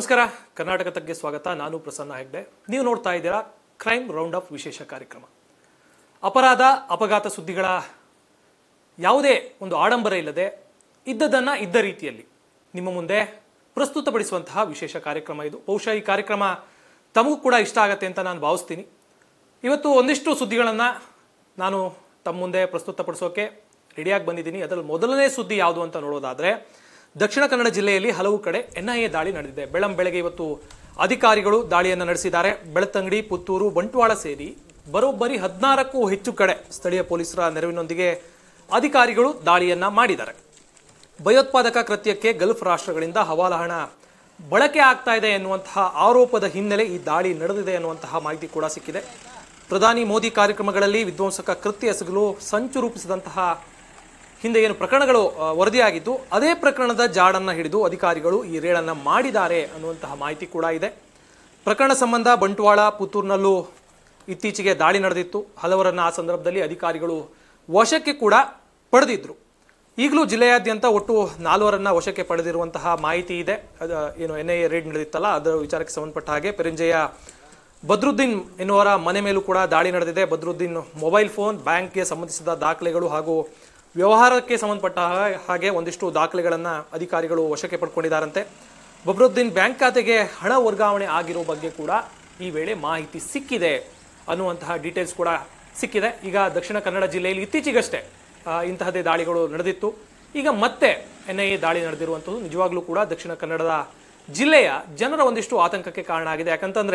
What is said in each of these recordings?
ನಮಸ್ಕಾರ ಕರ್ನಾಟಕ ತಗ್ಗೆ ಸ್ವಾಗತ ನಾನು ಪ್ರಸನ್ನ ಹೆಗ್ಡೆ ನೀವು ನೋಡ್ತಾ ಇದ್ದೀರಾ ಕ್ರೈಮ್ ರೌಂಡ್ ಅಪ್ ವಿಶೇಷ ಕಾರ್ಯಕ್ರಮ ಅಪರಾಧ ಅಪಘಾತ ಸುದ್ದಿಗಳ ಯಾವುದೇ ಒಂದು ಆಡಂಬರ ಇಲ್ಲದೆ ಇದ್ದದನ್ನ ಇದ್ದ ರೀತಿಯಲ್ಲಿ ನಿಮ್ಮ ಮುಂದೆ ಪ್ರಸ್ತುತಪಡಿಸುವಂತಹ ವಿಶೇಷ ಕಾರ್ಯಕ್ರಮ ಇದು ಬಹುಶಃ ಈ ಕಾರ್ಯಕ್ರಮ ತಮಗೂ ಕೂಡ ಇಷ್ಟ ಆಗತ್ತೆ ಅಂತ ನಾನು ಭಾವಿಸ್ತೀನಿ ಇವತ್ತು ಒಂದಿಷ್ಟು ಸುದ್ದಿಗಳನ್ನು ನಾನು ತಮ್ಮ ಮುಂದೆ ಪ್ರಸ್ತುತಪಡಿಸೋಕೆ ರೆಡಿಯಾಗಿ ಬಂದಿದ್ದೀನಿ ಅದರಲ್ಲಿ ಮೊದಲನೇ ಸುದ್ದಿ ಯಾವುದು ಅಂತ ನೋಡೋದಾದರೆ ದಕ್ಷಿಣ ಕನ್ನಡ ಜಿಲ್ಲೆಯಲ್ಲಿ ಹಲವು ಕಡೆ ಎನ್ ಐ ಎ ದಾಳಿ ನಡೆದಿದೆ ಬೆಳಂ ಬೆಳಗ್ಗೆ ಇವತ್ತು ಅಧಿಕಾರಿಗಳು ದಾಳಿಯನ್ನು ನಡೆಸಿದ್ದಾರೆ ಬೆಳತಂಗಡಿ ಪುತ್ತೂರು ಬಂಟ್ವಾಳ ಸೇರಿ ಬರೋಬ್ಬರಿ ಹದಿನಾರಕ್ಕೂ ಹೆಚ್ಚು ಕಡೆ ಸ್ಥಳೀಯ ಪೊಲೀಸರ ನೆರವಿನೊಂದಿಗೆ ಅಧಿಕಾರಿಗಳು ದಾಳಿಯನ್ನ ಮಾಡಿದ್ದಾರೆ ಭಯೋತ್ಪಾದಕ ಕೃತ್ಯಕ್ಕೆ ಗಲ್ಫ್ ರಾಷ್ಟ್ರಗಳಿಂದ ಹವಾಲ ಹಣ ಬಳಕೆ ಆಗ್ತಾ ಇದೆ ಎನ್ನುವಂತಹ ಆರೋಪದ ಹಿನ್ನೆಲೆ ಈ ದಾಳಿ ನಡೆದಿದೆ ಎನ್ನುವಂತಹ ಮಾಹಿತಿ ಕೂಡ ಸಿಕ್ಕಿದೆ ಪ್ರಧಾನಿ ಮೋದಿ ಕಾರ್ಯಕ್ರಮಗಳಲ್ಲಿ ವಿಧ್ವಂಸಕ ಕೃತ್ಯ ಎಸಗಲು ಸಂಚು ರೂಪಿಸಿದಂತಹ ಹಿಂದೆ ಏನು ಪ್ರಕರಣಗಳು ಆ, ವರದಿಯಾಗಿದ್ದು ಅದೇ ಪ್ರಕರಣದ ಜಾಡನ್ನ ಹಿಡಿದು ಅಧಿಕಾರಿಗಳು ಈ ರೇಡನ್ನ ಮಾಡಿದ್ದಾರೆ ಅನ್ನುವಂತಹ ಮಾಹಿತಿ ಕೂಡ ಇದೆ ಪ್ರಕರಣ ಸಂಬಂಧ ಬಂಟ್ವಾಳ ಪುತ್ತೂರಿನಲ್ಲೂ ಇತ್ತೀಚೆಗೆ ದಾಳಿ ನಡೆದಿತ್ತು ಹಲವರನ್ನ ಆ ಸಂದರ್ಭದಲ್ಲಿ ಅಧಿಕಾರಿಗಳು ವಶಕ್ಕೆ ಕೂಡ ಪಡೆದಿದ್ರು ಈಗಲೂ ಜಿಲ್ಲೆಯಾದ್ಯಂತ ಒಟ್ಟು ನಾಲ್ವರನ್ನ ವಶಕ್ಕೆ ಪಡೆದಿರುವಂತಹ ಮಾಹಿತಿ ಇದೆ ಅದ ಏನು ಎನ್ ಐ ಎ ರೇಡ್ ನಡೆದಿತ್ತಲ್ಲ ಅದರ ವಿಚಾರಕ್ಕೆ ಸಂಬಂಧಪಟ್ಟ ಹಾಗೆ ಪೆರಿಂಜೆಯ ಬದ್ರುದ್ದೀನ್ ಎನ್ನುವರ ಮನೆ ಮೇಲೂ ಕೂಡ ದಾಳಿ ನಡೆದಿದೆ ಬದ್ರುದ್ದೀನ್ ಮೊಬೈಲ್ ಫೋನ್ ಬ್ಯಾಂಕ್ಗೆ ಸಂಬಂಧಿಸಿದ ದಾಖಲೆಗಳು ಹಾಗೂ ವ್ಯವಹಾರಕ್ಕೆ ಸಂಬಂಧಪಟ್ಟ ಹಾ- ಹಾಗೆ ಒಂದಿಷ್ಟು ದಾಖಲೆಗಳನ್ನು ಅಧಿಕಾರಿಗಳು ವಶಕ್ಕೆ ಪಡ್ಕೊಂಡಿದ್ದಾರಂತೆ ಬಬ್ರುದ್ದೀನ್ ಬ್ಯಾಂಕ್ ಖಾತೆಗೆ ಹಣ ವರ್ಗಾವಣೆ ಆಗಿರೋ ಬಗ್ಗೆ ಕೂಡ ಈ ವೇಳೆ ಮಾಹಿತಿ ಸಿಕ್ಕಿದೆ ಅನ್ನುವಂತಹ ಡೀಟೇಲ್ಸ್ ಕೂಡ ಸಿಕ್ಕಿದೆ ಈಗ ದಕ್ಷಿಣ ಕನ್ನಡ ಜಿಲ್ಲೆಯಲ್ಲಿ ಇತ್ತೀಚೆಗಷ್ಟೇ ಆ, ಇಂತಹದೇ ದಾಳಿಗಳು ನಡೆದಿತ್ತು ಈಗ ಮತ್ತೆ ಎನ್ ಐ ಎ ದಾಳಿ ನಡೆದಿರುವಂಥದ್ದು ನಿಜವಾಗ್ಲೂ ಕೂಡ ದಕ್ಷಿಣ ಕನ್ನಡದ ಜಿಲ್ಲೆಯ ಜನರ ಒಂದಿಷ್ಟು ಆತಂಕಕ್ಕೆ ಕಾರಣ ಆಗಿದೆ ಯಾಕಂತಂದ್ರೆ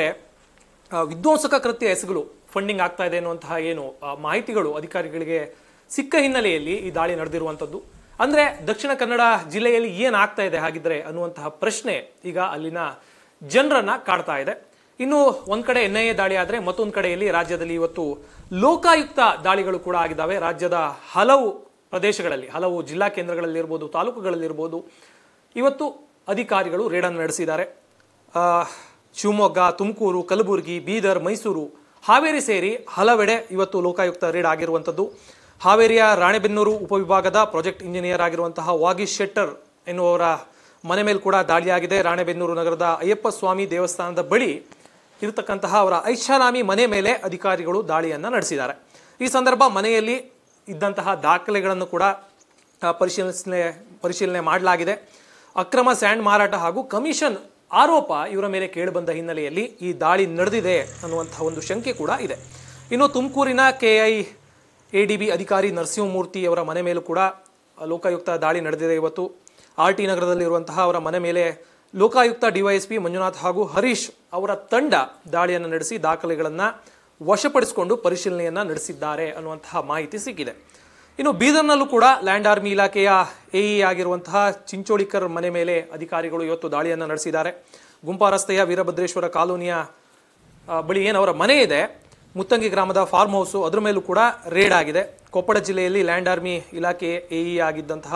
ಆ, ವಿಧ್ವಂಸಕ ಕೃತ್ಯ ಎಸಗಲು ಫಂಡಿಂಗ್ ಆಗ್ತಾ ಇದೆ ಅನ್ನುವಂತಹ ಏನು ಆ, ಮಾಹಿತಿಗಳು ಅಧಿಕಾರಿಗಳಿಗೆ ಸಿಕ್ಕ ಹಿನ್ನೆಲೆಯಲ್ಲಿ ಈ ದಾಳಿ ನಡೆದಿರುವಂಥದ್ದು ಅಂದ್ರೆ ದಕ್ಷಿಣ ಕನ್ನಡ ಜಿಲ್ಲೆಯಲ್ಲಿ ಏನಾಗ್ತಾ ಇದೆ ಹಾಗಿದ್ರೆ ಅನ್ನುವಂತಹ ಪ್ರಶ್ನೆ ಈಗ ಅಲ್ಲಿನ ಜನರನ್ನ ಕಾಡ್ತಾ ಇದೆ ಇನ್ನು ಒಂದ್ ಕಡೆ ಎನ್ ಐ ಎ ದಾಳಿ ಆದ್ರೆ ಮತ್ತೊಂದು ಕಡೆಯಲ್ಲಿ ರಾಜ್ಯದಲ್ಲಿ ಇವತ್ತು ಲೋಕಾಯುಕ್ತ ದಾಳಿಗಳು ಕೂಡ ಆಗಿದ್ದಾವೆ ರಾಜ್ಯದ ಹಲವು ಪ್ರದೇಶಗಳಲ್ಲಿ ಹಲವು ಜಿಲ್ಲಾ ಕೇಂದ್ರಗಳಲ್ಲಿ ಇರ್ಬೋದು ತಾಲೂಕುಗಳಲ್ಲಿ ಇರ್ಬೋದು ಇವತ್ತು ಅಧಿಕಾರಿಗಳು ರೇಡನ್ನು ನಡೆಸಿದ್ದಾರೆ ಆ, ಶಿವಮೊಗ್ಗ ತುಮಕೂರು ಕಲಬುರಗಿ ಬೀದರ್ ಮೈಸೂರು ಹಾವೇರಿ ಸೇರಿ ಹಲವೆಡೆ ಇವತ್ತು ಲೋಕಾಯುಕ್ತ ರೇಡ್ ಆಗಿರುವಂಥದ್ದು ಹಾವೇರಿಯ ರಾಣೆಬೆನ್ನೂರು ಉಪವಿಭಾಗದ ಪ್ರಾಜೆಕ್ಟ್ ಇಂಜಿನಿಯರ್ ಆಗಿರುವಂತಹ ವಾಗೀಶ್ ಶೆಟ್ಟರ್ ಎನ್ನುವವರ ಮನೆ ಮೇಲೆ ಕೂಡ ದಾಳಿಯಾಗಿದೆ ರಾಣೆಬೆನ್ನೂರು ನಗರದ ಅಯ್ಯಪ್ಪ ಸ್ವಾಮಿ ದೇವಸ್ಥಾನದ ಬಳಿ ಇರತಕ್ಕಂತಹ ಅವರ ಐಷಾರಾಮಿ ಮನೆ ಮೇಲೆ ಅಧಿಕಾರಿಗಳು ದಾಳಿಯನ್ನ ನಡೆಸಿದ್ದಾರೆ ಈ ಸಂದರ್ಭ ಮನೆಯಲ್ಲಿ ಇದ್ದಂತಹ ದಾಖಲೆಗಳನ್ನು ಕೂಡ ಆ, ಪರಿಶೀಲಿಸನೆ ಪರಿಶೀಲನೆ ಮಾಡಲಾಗಿದೆ ಅಕ್ರಮ ಸ್ಯಾಂಡ್ ಮಾರಾಟ ಹಾಗೂ ಕಮಿಷನ್ ಆರೋಪ ಇವರ ಮೇಲೆ ಕೇಳಿಬಂದ ಹಿನ್ನೆಲೆಯಲ್ಲಿ ಈ ದಾಳಿ ನಡೆದಿದೆ ಅನ್ನುವಂತಹ ಒಂದು ಶಂಕೆ ಕೂಡ ಇದೆ ಇನ್ನು ತುಮಕೂರಿನ ಕೆಐ ಎಡಿಬಿ ಅಧಿಕಾರಿ ನರಸಿಂಹಮೂರ್ತಿ ಅವರ ಮನೆ ಮೇಲೂ ಕೂಡ ಲೋಕಾಯುಕ್ತ ದಾಳಿ ನಡೆದಿದೆ ಇವತ್ತು ಆರ್ ಟಿ ನಗರದಲ್ಲಿರುವಂತಹ ಅವರ ಮನೆ ಮೇಲೆ ಲೋಕಾಯುಕ್ತ ಡಿವೈಎಸ್ಪಿ ಮಂಜುನಾಥ್ ಹಾಗೂ ಹರೀಶ್ ಅವರ ತಂಡ ದಾಳಿಯನ್ನು ನಡೆಸಿ ದಾಖಲೆಗಳನ್ನು ವಶಪಡಿಸಿಕೊಂಡು ಪರಿಶೀಲನೆಯನ್ನ ನಡೆಸಿದ್ದಾರೆ ಅನ್ನುವಂತಹ ಮಾಹಿತಿ ಸಿಕ್ಕಿದೆ ಇನ್ನು ಬೀದರ್ನಲ್ಲೂ ಕೂಡ ಲ್ಯಾಂಡ್ ಆರ್ಮಿ ಇಲಾಖೆಯ ಎಇ ಆಗಿರುವಂತಹ ಚಿಂಚೋಳಿಕರ್ ಮನೆ ಮೇಲೆ ಅಧಿಕಾರಿಗಳು ಇವತ್ತು ದಾಳಿಯನ್ನು ನಡೆಸಿದ್ದಾರೆ ಗುಂಪಾ ರಸ್ತೆಯ ವೀರಭದ್ರೇಶ್ವರ ಕಾಲೋನಿಯ ಆ, ಬಳಿ ಏನು ಅವರ ಮನೆ ಇದೆ ಮುತ್ತಂಗಿ ಗ್ರಾಮದ ಫಾರ್ಮ್ ಹೌಸು ಅದ್ರ ಮೇಲೂ ಕೂಡ ರೇಡ್ ಆಗಿದೆ ಕೊಪ್ಪಳ ಜಿಲ್ಲೆಯಲ್ಲಿ ಲ್ಯಾಂಡ್ ಆರ್ಮಿ ಇಲಾಖೆ ಎಇ ಆಗಿದ್ದಂತಹ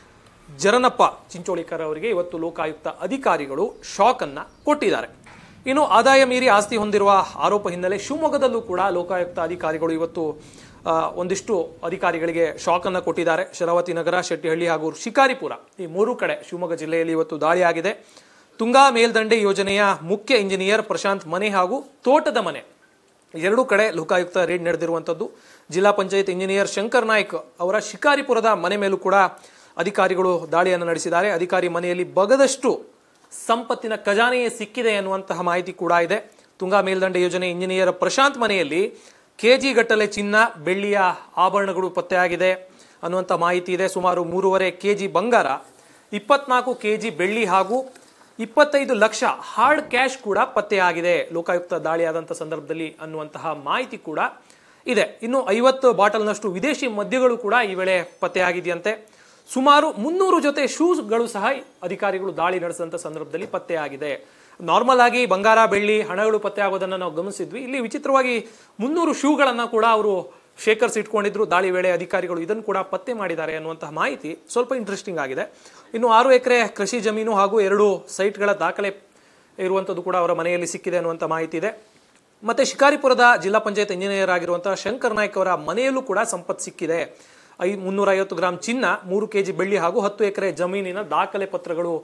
ಜರನಪ್ಪ ಚಿಂಚೋಳಿಕರ್ ಅವರಿಗೆ ಇವತ್ತು ಲೋಕಾಯುಕ್ತ ಅಧಿಕಾರಿಗಳು ಶಾಕ್ ಅನ್ನ ಕೊಟ್ಟಿದ್ದಾರೆ ಇನ್ನು ಆದಾಯ ಮೀರಿ ಆಸ್ತಿ ಹೊಂದಿರುವ ಆರೋಪ ಹಿನ್ನೆಲೆ ಶಿವಮೊಗ್ಗದಲ್ಲೂ ಕೂಡ ಲೋಕಾಯುಕ್ತ ಅಧಿಕಾರಿಗಳು ಇವತ್ತು ಆ, ಒಂದಿಷ್ಟು ಅಧಿಕಾರಿಗಳಿಗೆ ಶಾಕ್ ಅನ್ನ ಕೊಟ್ಟಿದ್ದಾರೆ ಶರಾವತಿ ನಗರ ಶೆಟ್ಟಿಹಳ್ಳಿ ಹಾಗೂ ಶಿಕಾರಿಪುರ ಈ ಮೂರು ಕಡೆ ಶಿವಮೊಗ್ಗ ಜಿಲ್ಲೆಯಲ್ಲಿ ಇವತ್ತು ದಾಳಿಯಾಗಿದೆ ತುಂಗಾ ಮೇಲ್ದಂಡೆ ಯೋಜನೆಯ ಮುಖ್ಯ ಇಂಜಿನಿಯರ್ ಪ್ರಶಾಂತ್ ಮನೆ ಹಾಗೂ ತೋಟದ ಮನೆ ಎರಡೂ ಕಡೆ ಲೋಕಾಯುಕ್ತ ರೇಡ್ ನಡೆದಿರುವಂಥದ್ದು ಜಿಲ್ಲಾ ಪಂಚಾಯತ್ ಇಂಜಿನಿಯರ್ ಶಂಕರ್ ನಾಯ್ಕ್ ಅವರ ಶಿಕಾರಿಪುರದ ಮನೆ ಮೇಲೂ ಕೂಡ ಅಧಿಕಾರಿಗಳು ದಾಳಿಯನ್ನು ನಡೆಸಿದ್ದಾರೆ ಅಧಿಕಾರಿ ಮನೆಯಲ್ಲಿ ಬಗದಷ್ಟು ಸಂಪತ್ತಿನ ಖಜಾನೆಯೇ ಸಿಕ್ಕಿದೆ ಎನ್ನುವಂತಹ ಮಾಹಿತಿ ಕೂಡ ಇದೆ ತುಂಗಾ ಮೇಲ್ದಂಡೆ ಯೋಜನೆ ಇಂಜಿನಿಯರ್ ಪ್ರಶಾಂತ್ ಮನೆಯಲ್ಲಿ ಕೆಜಿ ಗಟ್ಟಲೆ ಚಿನ್ನ ಬೆಳ್ಳಿಯ ಆಭರಣಗಳು ಪತ್ತೆಯಾಗಿದೆ ಅನ್ನುವಂಥ ಮಾಹಿತಿ ಇದೆ ಸುಮಾರು ಮೂರುವರೆ ಕೆಜಿ ಬಂಗಾರ ಇಪ್ಪತ್ನಾಲ್ಕು ಕೆಜಿ ಬೆಳ್ಳಿ ಹಾಗೂ ಇಪ್ಪತ್ತೈದು ಲಕ್ಷ ಹಾರ್ಡ್ ಕ್ಯಾಶ್ ಕೂಡ ಪತ್ತೆಯಾಗಿದೆ ಲೋಕಾಯುಕ್ತ ದಾಳಿಯಾದಂಥ ಸಂದರ್ಭದಲ್ಲಿ ಅನ್ನುವಂತಹ ಮಾಹಿತಿ ಕೂಡ ಇದೆ ಇನ್ನು ಐವತ್ತು ಬಾಟಲ್ನಷ್ಟು ವಿದೇಶಿ ಮದ್ಯಗಳು ಕೂಡ ಈ ವೇಳೆ ಪತ್ತೆಯಾಗಿದೆಯಂತೆ ಸುಮಾರು ಮುನ್ನೂರು ಜೊತೆ ಶೂಸ್ಗಳು ಸಹ ಅಧಿಕಾರಿಗಳು ದಾಳಿ ನಡೆಸಿದಂಥ ಸಂದರ್ಭದಲ್ಲಿ ಪತ್ತೆಯಾಗಿದೆ ನಾರ್ಮಲ್ ಆಗಿ ಬಂಗಾರ ಬೆಳ್ಳಿ ಹಣಗಳು ಪತ್ತೆ ಆಗೋದನ್ನು ನಾವು ಗಮನಿಸಿದ್ವಿ ಇಲ್ಲಿ ವಿಚಿತ್ರವಾಗಿ ಮುನ್ನೂರು ಶೂಗಳನ್ನು ಕೂಡ ಅವರು ಶೇಖರ್ಸ್ ಇಟ್ಕೊಂಡಿದ್ರು ದಾಳಿ ವೇಳೆ ಅಧಿಕಾರಿಗಳು ಇದನ್ನು ಕೂಡ ಪತ್ತೆ ಮಾಡಿದ್ದಾರೆ ಅನ್ನುವಂತಹ ಮಾಹಿತಿ ಸ್ವಲ್ಪ ಇಂಟ್ರೆಸ್ಟಿಂಗ್ ಆಗಿದೆ ಇನ್ನು ಆರು ಎಕರೆ ಕೃಷಿ ಜಮೀನು ಹಾಗೂ ಎರಡು ಸೈಟ್ಗಳ ದಾಖಲೆ ಇರುವಂಥದ್ದು ಕೂಡ ಅವರ ಮನೆಯಲ್ಲಿ ಸಿಕ್ಕಿದೆ ಅನ್ನುವಂಥ ಮಾಹಿತಿ ಇದೆ ಮತ್ತೆ ಶಿಕಾರಿಪುರದ ಜಿಲ್ಲಾ ಪಂಚಾಯತ್ ಇಂಜಿನಿಯರ್ ಆಗಿರುವಂತಹ ಶಂಕರ್ ನಾಯ್ಕ್ ಅವರ ಮನೆಯಲ್ಲೂ ಕೂಡ ಸಂಪತ್ತು ಸಿಕ್ಕಿದೆ ಐ ಮುನ್ನೂರ ಐವತ್ತು ಗ್ರಾಂ ಚಿನ್ನ ಮೂರು ಕೆಜಿ ಬೆಳ್ಳಿ ಹಾಗೂ ಹತ್ತು ಎಕರೆ ಜಮೀನಿನ ದಾಖಲೆ ಪತ್ರಗಳು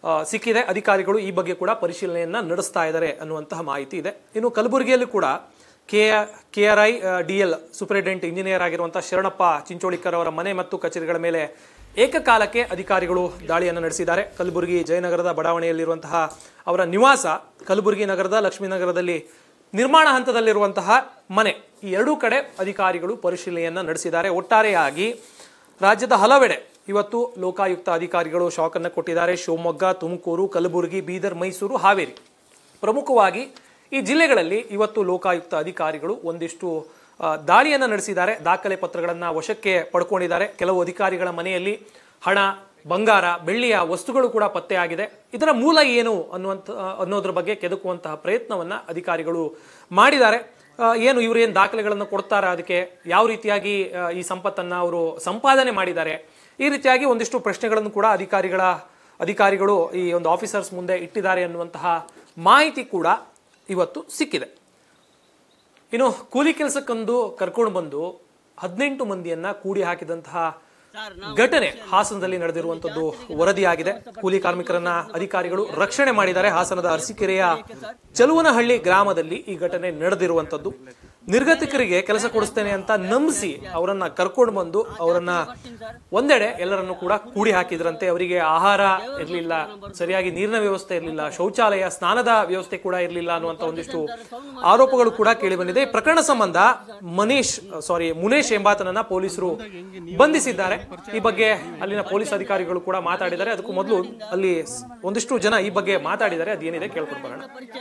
ಆ, ಸಿಕ್ಕಿದೆ ಅಧಿಕಾರಿಗಳು ಈ ಬಗ್ಗೆ ಕೂಡ ಪರಿಶೀಲನೆಯನ್ನ ನಡೆಸ್ತಾ ಇದ್ದಾರೆ ಅನ್ನುವಂತಹ ಮಾಹಿತಿ ಇದೆ ಇನ್ನು ಕಲಬುರಗಿಯಲ್ಲೂ ಕೂಡ K K R I D L superintendent engineer ಆಗಿರುವಂತಹ ಶರಣಪ್ಪ ಚಿಂಚೋಳಿಕರ್ ಅವರ ಮನೆ ಮತ್ತು ಕಚೇರಿಗಳ ಮೇಲೆ ಏಕಕಾಲಕ್ಕೆ ಅಧಿಕಾರಿಗಳು ದಾಳಿಯನ್ನು ನಡೆಸಿದ್ದಾರೆ ಕಲಬುರಗಿ ಜಯನಗರದ ಬಡಾವಣೆಯಲ್ಲಿರುವಂತಹ ಅವರ ನಿವಾಸ ಕಲಬುರಗಿ ನಗರದ ಲಕ್ಷ್ಮೀನಗರದಲ್ಲಿ ನಿರ್ಮಾಣ ಹಂತದಲ್ಲಿರುವಂತಹ ಮನೆ ಈ ಎರಡೂ ಕಡೆ ಅಧಿಕಾರಿಗಳು ಪರಿಶೀಲನೆಯನ್ನ ನಡೆಸಿದ್ದಾರೆ ಒಟ್ಟಾರೆಯಾಗಿ ರಾಜ್ಯದ ಹಲವೆಡೆ ಇವತ್ತು ಲೋಕಾಯುಕ್ತ ಅಧಿಕಾರಿಗಳು ಶಾಕನ್ನು ಕೊಟ್ಟಿದ್ದಾರೆ ಶಿವಮೊಗ್ಗ ತುಮಕೂರು ಕಲಬುರಗಿ ಬೀದರ್ ಮೈಸೂರು ಹಾವೇರಿ ಪ್ರಮುಖವಾಗಿ ಈ ಜಿಲ್ಲೆಗಳಲ್ಲಿ ಇವತ್ತು ಲೋಕಾಯುಕ್ತ ಅಧಿಕಾರಿಗಳು ಒಂದಿಷ್ಟು ಆ, ದಾಳಿಯನ್ನು ನಡೆಸಿದ್ದಾರೆ ದಾಖಲೆ ಪತ್ರಗಳನ್ನು ವಶಕ್ಕೆ ಪಡ್ಕೊಂಡಿದ್ದಾರೆ ಕೆಲವು ಅಧಿಕಾರಿಗಳ ಮನೆಯಲ್ಲಿ ಹಣ ಬಂಗಾರ ಬೆಳ್ಳಿಯ ವಸ್ತುಗಳು ಕೂಡ ಪತ್ತೆಯಾಗಿದೆ ಇದರ ಮೂಲ ಏನು ಅನ್ನುವಂಥ ಅನ್ನೋದ್ರ ಬಗ್ಗೆ ಕೆದಕುವಂತಹ ಪ್ರಯತ್ನವನ್ನ ಅಧಿಕಾರಿಗಳು ಮಾಡಿದ್ದಾರೆ ಆ, ಏನು ಇವರು ಏನು ದಾಖಲೆಗಳನ್ನು ಕೊಡ್ತಾರ ಅದಕ್ಕೆ ಯಾವ ರೀತಿಯಾಗಿ ಆ, ಈ ಸಂಪತ್ತನ್ನ ಅವರು ಸಂಪಾದನೆ ಮಾಡಿದ್ದಾರೆ ಈ ರೀತಿಯಾಗಿ ಒಂದಿಷ್ಟು ಪ್ರಶ್ನೆಗಳನ್ನು ಕೂಡ ಅಧಿಕಾರಿಗಳ ಅಧಿಕಾರಿಗಳು ಈ ಒಂದು ಆಫೀಸರ್ಸ್ ಮುಂದೆ ಇಟ್ಟಿದ್ದಾರೆ ಅನ್ನುವಂತಹ ಮಾಹಿತಿ ಕೂಡ ಇವತ್ತು ಸಿಕ್ಕಿದೆ ಇನ್ನು ಕೂಲಿ ಕೆಲಸಕ್ಕೊಂದು ಕರ್ಕೊಂಡು ಬಂದು ಹದಿನೆಂಟು ಮಂದಿಯನ್ನ ಕೂಡಿ ಹಾಕಿದಂತಹ ಘಟನೆ ಹಾಸನದಲ್ಲಿ ನಡೆದಿರುವಂತದ್ದು ವರದಿಯಾಗಿದೆ ಕೂಲಿ ಕಾರ್ಮಿಕರನ್ನ ಅಧಿಕಾರಿಗಳು ರಕ್ಷಣೆ ಮಾಡಿದ್ದಾರೆ ಹಾಸನದ ಅರಸೀಕೆರೆಯ ಚಲುವನಹಳ್ಳಿ ಗ್ರಾಮದಲ್ಲಿ ಈ ಘಟನೆ ನಡೆದಿರುವಂತದ್ದು ನಿರ್ಗತಿಕರಿಗೆ ಕೆಲಸ ಕೊಡಿಸ್ತೇನೆ ಅಂತ ನಂಬಿಸಿ ಅವರನ್ನ ಕರ್ಕೊಂಡು ಬಂದು ಅವರನ್ನ ಒಂದೆಡೆ ಎಲ್ಲರನ್ನು ಕೂಡ ಕೂಡಿ ಹಾಕಿದ್ರಂತೆ ಅವರಿಗೆ ಆಹಾರ ಇರಲಿಲ್ಲ ಸರಿಯಾಗಿ ನೀರಿನ ವ್ಯವಸ್ಥೆ ಇರಲಿಲ್ಲ ಶೌಚಾಲಯ ಸ್ನಾನದ ವ್ಯವಸ್ಥೆ ಕೂಡ ಇರಲಿಲ್ಲ ಅನ್ನುವಂತ ಒಂದಿಷ್ಟು ಆರೋಪಗಳು ಕೂಡ ಕೇಳಿ ಬಂದಿದೆ ಈ ಪ್ರಕರಣ ಸಂಬಂಧ ಮನೀಶ್ ಸಾರಿ ಮುನೇಶ್ ಎಂಬಾತನನ್ನ ಪೊಲೀಸರು ಬಂಧಿಸಿದ್ದಾರೆ ಈ ಬಗ್ಗೆ ಅಲ್ಲಿನ ಪೊಲೀಸ್ ಅಧಿಕಾರಿಗಳು ಕೂಡ ಮಾತಾಡಿದ್ದಾರೆ ಅದಕ್ಕೂ ಮೊದಲು ಅಲ್ಲಿ ಸ್- ಒಂದಿಷ್ಟು ಜನ ಈ ಬಗ್ಗೆ ಮಾತಾಡಿದ್ದಾರೆ ಅದೇನಿದೆ ಕೇಳ್ಕೊಂಡು ಬರೋಣ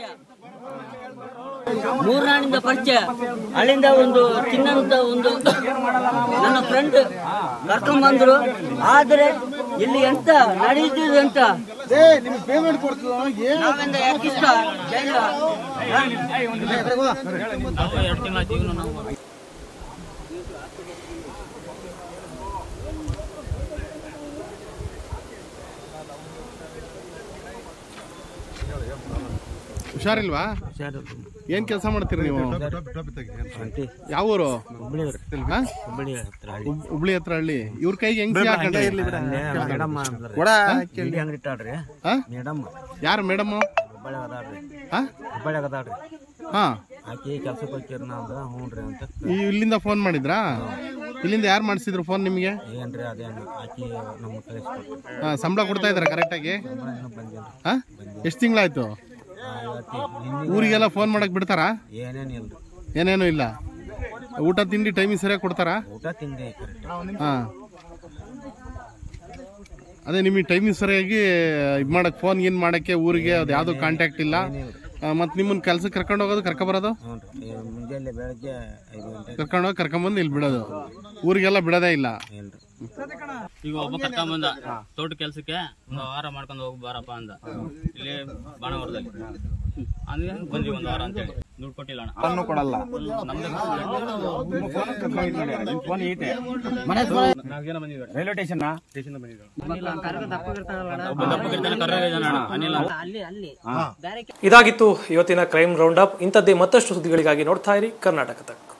ಮೂರ್ನಾಡಿಂದ ಪರಿಚಯ ಅಲ್ಲಿಂದ ಒಂದು ಚಿನ್ನಂತ ಒಂದು ನನ್ನ ಫ್ರೆಂಡ್ ಕರ್ಕೊಂಡ್ ಬಂದ್ರು ಆದ್ರೆ ಇಲ್ಲಿ ಎಂತ ನಡೆಯುತ್ತಿದೆ ಅಂತ ನಿಮ್ಗೆ ಪೇಮೆಂಟ್ ಕೊಡ್ತದ ಏನು ನಾವಿಂದ ಯಾಕಿಷ್ಟ ಜೈಲ ಎರಡು ತಿಂಗಳ ಜೀವನ ನಾವು ಹುಷಾರಿಲ್ವಾ ಏನ್ ಕೆಲಸ ಮಾಡ್ತೀರಿ ನೀವು ಯಾವ ಊರು ಹಾ? ಹುಬ್- ಹುಬ್ಳಿ ಹತ್ರ ಹಳ್ಳಿ ಇವ್ರ ಕೈಗೆ ಹೆಂಗ್ ಸಿಹಿ ಹಾಕೊಂಡ್ರಿ? ಮೇಡಮ್ ಅಂಗಡಿ ಇಟ್ಟಾಡ್ರಿ ಹಾ? ಮೇಡಮ್ ಯಾರು ಮೇಡಮ್ ಹುಬ್ಬಳ್ಳಿ ಅದಾಳ್ರಿ ಹಾ ಹುಬ್ಬಳ್ಳಿ ಅದಾಳ್ರಿ ಹಾ ಆಕಿ ಕೆಲ್ಸಕ್ಕೆ ಹೋಗ್ತೀರಿ ನಾ ಅಂದ್ರ ಹ್ಞೂ ರೀ ಅಂತ ಈ ಇಲ್ಲಿಂದ ಫೋನ್ ಮಾಡಿದ್ರಾ ಇಲ್ಲಿಂದ ಯಾರು ಮಾಡಿಸಿದ್ರು ಫೋನ್ ನಿಮಗೆ ಏನ್ರಿ ಅದೇನು ಆಕಿ ನಮ್ಮ ಕಳಿಸ್ಕೊಟ್ರು ಹಾ, ಸಂಬಳ ಕೊಡ್ತಾ ಇದಾರೆ ಕರೆಕ್ಟಾಗಿ ಇನ್ನೂ ಬಂದಿಲ್ಲ ಹಾ ಎಷ್ಟು ತಿಂಗಳಾಯ್ತು ಇವತ್ತಿ ನಿನ್ನೆ ಊರಿಗೆಲ್ಲ ಫೋನ್ ಮಾಡಕ್ ಬಿಡ್ತಾರಾ ಏನೇನಿಲ್ರಿ ಏನೇನು ಇಲ್ಲ ಊಟ ತಿಂಡಿ ಟೈಮಿಗೆ ಸರಿಯಾಗಿ ಕೊಡ್ತಾರಾ ಊಟ ತಿಂಡಿ ಕರೆಕ್ಟ್ ಹಾ ಅದೇ ನಿಮಗೆ ಟೈಮಿಂಗ್ ಸರಿಯಾಗಿ ಇದು ಮಾಡಕ್ ಫೋನ್ ಏನ್ ಮಾಡಕ್ಕೆ ಊರಿಗೆ ಅದು ಯಾವ್ದು ಕಾಂಟ್ಯಾಕ್ಟ್ ಇಲ್ಲ ಮತ್ತೆ ನಿಮ್ಮನ್ನ ಕೆಲ್ಸಕ್ಕೆ ಕರ್ಕೊಂಡು ಹೋಗೋದು ಕರ್ಕೊ ಬರೋದು ಹ್ಞೂ ರೀ ಮುಂಜಾನೆ ಬೆಳಗ್ಗೆ ಐದು ಗಂಟೆಗೆ ಕರ್ಕೊಂಡು ಹೋಗಿ ಕರ್ಕೊಂಬಂದು ಇಲ್ಲಿ ಬಿಡೋದು ಊರಿಗೆಲ್ಲ ಬಿಡೋದೇ ಇಲ್ಲ ಇಲ್ರಿ ಈಗ ಒಬ್ಬ ಕರ್ಕೊಂಬಂದ ತೋಟ ಕೆಲ್ಸಕ್ಕೆ ಒಂದು ವಾರ ಮಾಡ್ಕೊಂಡು ಹೋಗಿ ಬಾರಪ್ಪ ಅಂದ ಇಲ್ಲಿ ಬಾಣವರದಲ್ಲಿ ಅಂದ್ರೆ ಬಂದ್ವಿ ಒಂದು ವಾರ ಅಂತೇಳಿ ದುಡ್ಡು ಕೊಟ್ಟಿಲ್ಲ ಅಣ್ಣ ಕೊಡಲ್ಲ ನಮ್ದು ನಾಲ್ಕು ಜನ ಬಂದಿದ್ದಾರೆ ರೈಲ್ವೆ ಸ್ಟೇಷನ್ ಸ್ಟೇಷನ್ ಬಂದಿದ್ದಾರೆ ಒಬ್ಬ ದಪ್ಪಗಿರ್ತಾನೆ ಕರ್ರಗೆ ಇದಾನೆ ಅಣ್ಣ ಅನಿಲ್ ಅಂತ. ಇದಾಗಿತ್ತು ಇವತ್ತಿನ ಕ್ರೈಮ್ ರೌಂಡ್ ಅಪ್ ಇಂಥದ್ದೇ ಮತ್ತಷ್ಟು ಸುದ್ದಿಗಳಿಗಾಗಿ ನೋಡ್ತಾ ಇರಿ ಕರ್ನಾಟಕ ತಕ್